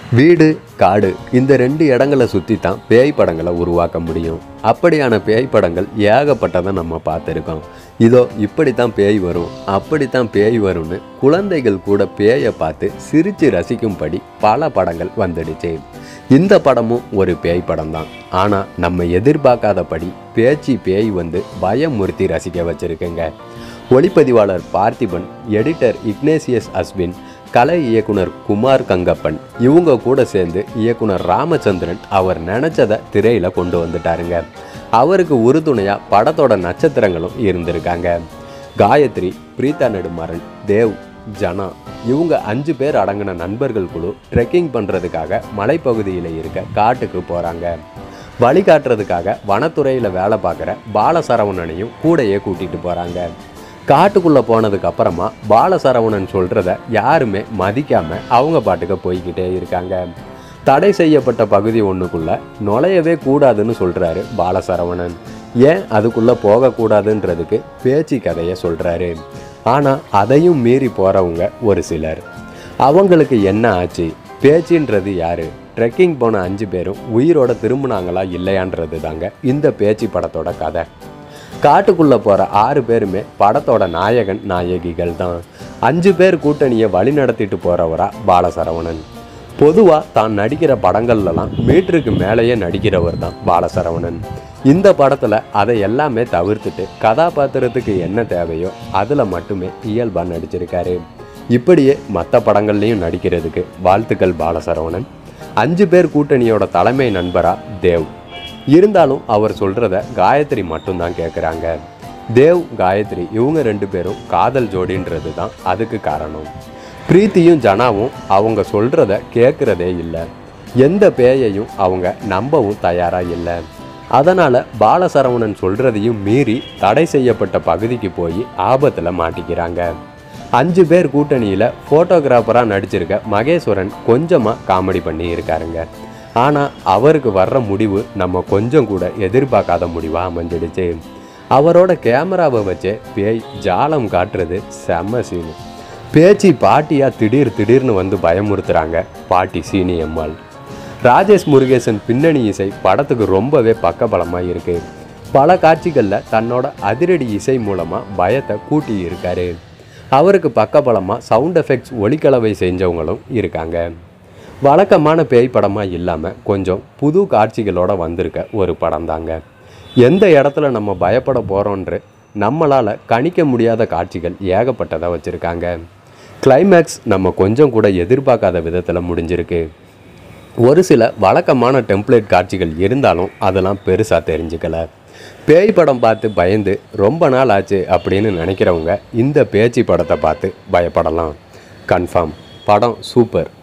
வீடு காடு இந்த ரெண்டு இடங்களை சுற்றி தான் பேய் படங்களை உருவாக்க முடியும் அப்படியான பேய் படங்கள் ஏகப்பட்டதை நம்ம பார்த்துருக்கோம் இதோ இப்படித்தான் பேய் வரும் அப்படித்தான் பேய் வரும்னு குழந்தைகள் கூட பேயை பார்த்து சிரித்து ரசிக்கும்படி பல படங்கள் வந்துடுச்சு இந்த படமும் ஒரு பேய் படம் தான் ஆனால் நம்ம எதிர்பார்க்காதபடி பேச்சு பேய் வந்து பயமுறுத்தி ரசிக்க வச்சிருக்குங்க ஒளிப்பதிவாளர் பார்த்திபன் எடிட்டர் இக்னேசியஸ் அஸ்வின் கலை இயக்குனர் குமார் கங்கப்பன் இவங்க கூட சேர்ந்து இயக்குனர் ராமச்சந்திரன் அவர் நினச்சதை திரையில் கொண்டு வந்துட்டாருங்க அவருக்கு உறுதுணையா படத்தோட நட்சத்திரங்களும் இருந்திருக்காங்க காயத்ரி பிரீதா நெடுமாறன் தேவ் ஜனா இவங்க அஞ்சு பேர் அடங்கின நண்பர்கள் குழு ட்ரெக்கிங் பண்ணுறதுக்காக மலைப்பகுதியில் இருக்க காட்டுக்கு போகிறாங்க வழிகாட்டுறதுக்காக வனத்துறையில் வேலை பார்க்குற பாலசரவணனையும் கூடையே கூட்டிகிட்டு போகிறாங்க காட்டுக்குள்ளே போனதுக்கு அப்புறமா பாலசரவணன் சொல்கிறத யாருமே மதிக்காமல் அவங்க பாட்டுக்கு போய்கிட்டே இருக்காங்க தடை செய்யப்பட்ட பகுதி ஒன்றுக்குள்ள நுழையவே கூடாதுன்னு சொல்கிறாரு பாலசரவணன் ஏன் அதுக்குள்ளே போகக்கூடாதுன்றதுக்கு பேச்சு கதையை சொல்கிறாரு ஆனால் அதையும் மீறி போகிறவங்க ஒரு சிலர் அவங்களுக்கு என்ன ஆச்சு பேச்சுன்றது யாரு ட்ரெக்கிங் போன அஞ்சு பேரும் உயிரோட திரும்பினாங்களா இல்லையான்றது தாங்க இந்த பேச்சு படத்தோட கதை காட்டுக்குள்ளே போகிற ஆறு பேருமே படத்தோட நாயகன் நாயகிகள் தான் அஞ்சு பேர் கூட்டணியை வழி நடத்திட்டு போகிறவரா பாலசரவணன் பொதுவாக தான் நடிக்கிற படங்கள்லலாம் மீட்டருக்கு மேலேயே நடிக்கிறவர் தான் பாலசரவணன் இந்த படத்தில் அதை எல்லாமே தவிர்த்துட்டு கதாபாத்திரத்துக்கு என்ன தேவையோ அதில் மட்டுமே இயல்பாக நடிச்சிருக்காரு இப்படியே மற்ற படங்கள்லையும் நடிக்கிறதுக்கு வாழ்த்துக்கள் பாலசரவணன் அஞ்சு பேர் கூட்டணியோட தலைமை நண்பரா தேவ் இருந்தாலும் அவர் சொல்கிறத காயத்ரி மட்டும்தான் கேட்குறாங்க தேவ் காயத்ரி இவங்க ரெண்டு பேரும் காதல் ஜோடின்றது தான் அதுக்கு காரணம் பிரீத்தியும் ஜனாவும் அவங்க சொல்கிறத கேட்குறதே இல்லை எந்த பேயையும் அவங்க நம்பவும் தயாராக இல்லை அதனால் பாலசரவணன் சொல்கிறதையும் மீறி தடை செய்யப்பட்ட பகுதிக்கு போய் ஆபத்தில் மாட்டிக்கிறாங்க அஞ்சு பேர் கூட்டணியில் ஃபோட்டோகிராஃபராக நடிச்சிருக்க மகேஸ்வரன் கொஞ்சமாக காமெடி பண்ணி இருக்காருங்க ஆனால் அவருக்கு வர்ற முடிவு நம்ம கொஞ்சம் கூட எதிர்பார்க்காத முடிவாக அமைஞ்சிடுச்சு அவரோட கேமராவை வச்சே பேய் ஜாலம் காட்டுறது செம்ம சீனு பேச்சு பாட்டியா திடீர் திடீர்னு வந்து பயமுறுத்துறாங்க பாட்டி சீனி அம்மாள் ராஜேஷ் முருகேசன் பின்னணி இசை படத்துக்கு ரொம்பவே பக்கபலமாக இருக்கு பல காட்சிகளில் தன்னோட அதிரடி இசை மூலமாக பயத்தை கூட்டி இருக்காரு அவருக்கு பக்கபலமாக சவுண்ட் எஃபெக்ட்ஸ் ஒலிக்கலவை செஞ்சவங்களும் இருக்காங்க வழக்கமான பேய் படமாக இல்லாமல் கொஞ்சம் புது காட்சிகளோட வந்திருக்க ஒரு படம் தாங்க எந்த இடத்துல நம்ம பயப்பட போகிறோன்ற நம்மளால் கணிக்க முடியாத காட்சிகள் ஏகப்பட்டதை வச்சுருக்காங்க கிளைமேக்ஸ் நம்ம கொஞ்சம் கூட எதிர்பார்க்காத விதத்தில் முடிஞ்சிருக்கு ஒரு சில வழக்கமான டெம்ப்ளேட் காட்சிகள் இருந்தாலும் அதெல்லாம் பெருசாக தெரிஞ்சுக்கல பேய் படம் பார்த்து பயந்து ரொம்ப நாள் ஆச்சு அப்படின்னு நினைக்கிறவங்க இந்த பேச்சு படத்தை பார்த்து பயப்படலாம் கன்ஃபார்ம் படம் சூப்பர்